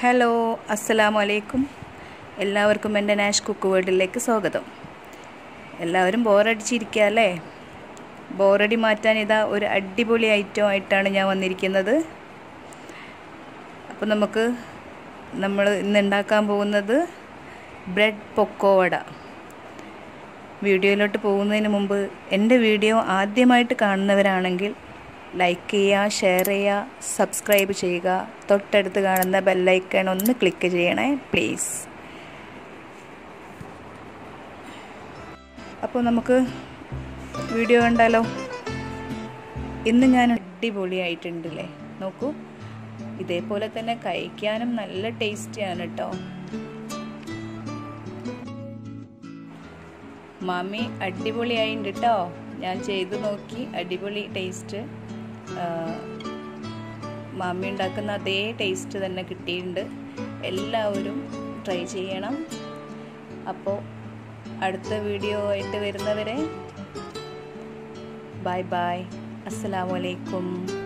hello അസ്സലാമു അലൈക്കും എല്ലാവർക്കും എൻ്റെ നാഷ് കുക്ക് വേൾഡിലേക്ക് സ്വാഗതം എല്ലാവരും ബോറടിച്ചിരിക്കുക അല്ലേ ബോറടി മാറ്റാൻ ഇതാ ഒരു അടിപൊളി ഐറ്റം ആയിട്ടാണ് ഞാൻ വന്നിരിക്കുന്നത് അപ്പോൾ നമുക്ക് നമ്മൾ ഇന്ന് ഉണ്ടാക്കാൻ പോകുന്നത് ബ്രെഡ് പൊക്കോവട വീഡിയോയിലോട്ട് പോകുന്നതിന് മുമ്പ് എൻ്റെ വീഡിയോ ആദ്യമായിട്ട് കാണുന്നവരാണെങ്കിൽ ലൈക്ക് ചെയ്യുക ഷെയർ ചെയ്യുക സബ്സ്ക്രൈബ് ചെയ്യുക തൊട്ടടുത്ത് കാണുന്ന ബെല്ലൈക്കൺ ഒന്ന് ക്ലിക്ക് ചെയ്യണേ പ്ലീസ് അപ്പോൾ നമുക്ക് വീഡിയോ കണ്ടാലോ ഇന്ന് ഞാൻ അടിപൊളിയായിട്ടുണ്ടല്ലേ നോക്കൂ ഇതേപോലെ തന്നെ കഴിക്കാനും നല്ല ടേസ്റ്റിയാണ് കേട്ടോ മാമി അടിപൊളിയായിട്ടുണ്ട് കേട്ടോ ഞാൻ ചെയ്തു നോക്കി അടിപൊളി ടേസ്റ്റ് മാമി ഉണ്ടാക്കുന്ന അതേ ടേസ്റ്റ് തന്നെ കിട്ടിയിട്ടുണ്ട് എല്ലാവരും ട്രൈ ചെയ്യണം അപ്പോൾ അടുത്ത വീഡിയോ ആയിട്ട് വരുന്നവരെ ബൈ ബൈ അസ്സലാമലൈക്കും